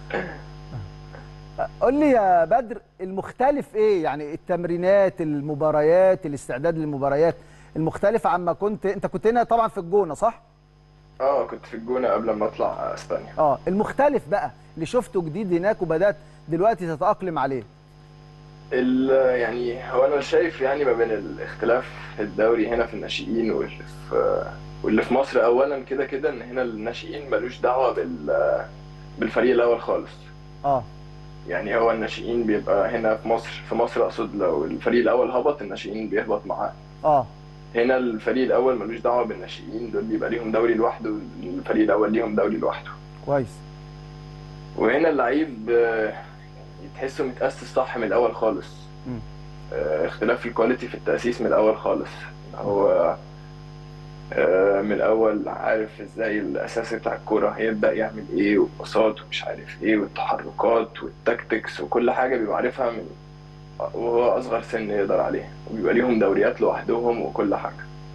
قول لي يا بدر المختلف ايه يعني التمرينات المباريات الاستعداد للمباريات المختلف عما كنت انت كنت هنا طبعا في الجونه صح اه كنت في الجونه قبل ما اطلع اسبانيا اه المختلف بقى اللي شفته جديد هناك وبدات دلوقتي تتاقلم عليه ال- يعني هو انا شايف يعني ما بين الاختلاف في الدوري هنا في الناشئين واللي في واللي في مصر اولا كده كده ان هنا الناشئين ملوش دعوه بال بالفريق الاول خالص اه يعني هو الناشئين بيبقى هنا في مصر في مصر اقصد لو الفريق الاول هبط الناشئين بيهبط معاه اه هنا الفريق الاول ملوش دعوه بالناشئين دول بيبقى ليهم دوري لوحده الفريق الاول ليهم دوري لوحده كويس وهنا اللعيب آه، تحسه متأسس صح من الأول خالص مم. آه، اختلاف في الكواليتي في التأسيس من الأول خالص هو آه، من الأول عارف ازاي الأساس بتاع الكورة هيبدأ يعمل ايه والباصات ومش عارف ايه والتحركات والتكتكس وكل حاجة بيبقى عارفها من وهو أصغر سن يقدر عليها وبيبقى ليهم دوريات لوحدهم وكل حاجة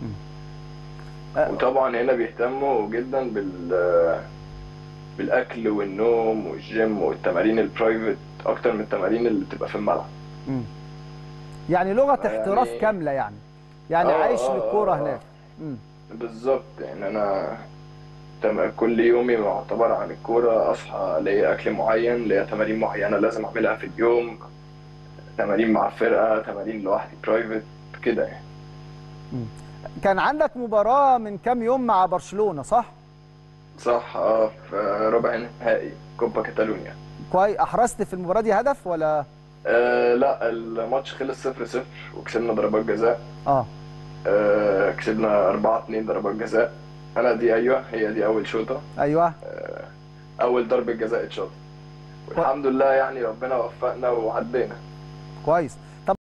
آه. وطبعا هنا بيهتموا جدا بال بالاكل والنوم والجيم والتمارين البرايفت اكتر من التمارين اللي بتبقى في الملعب مم. يعني لغه يعني- احتراف كامله يعني يعني آه، عايش آه، للكوره آه، آه. هناك مم. بالظبط يعني انا تم- كل يومي معتبر عن الكوره اصحى ليا اكل معين ليا تمارين معينه لازم اعملها في اليوم تمارين مع فرقه تمارين لوحدي برايفت كده يعني كان عندك مباراه من كام يوم مع برشلونه صح صح اه في ربع نهائي كوبا كاتالونيا كويس احرزت في المباراه دي هدف ولا آه لا الماتش خلص صفر صفر وكسبنا ضربات جزاء اه آه كسبنا 4 2 ضربات جزاء انا دي ايوه هي دي اول شوطه ايوه اول ضربه جزاء اتشاط والحمد لله يعني ربنا وفقنا وعدينا كويس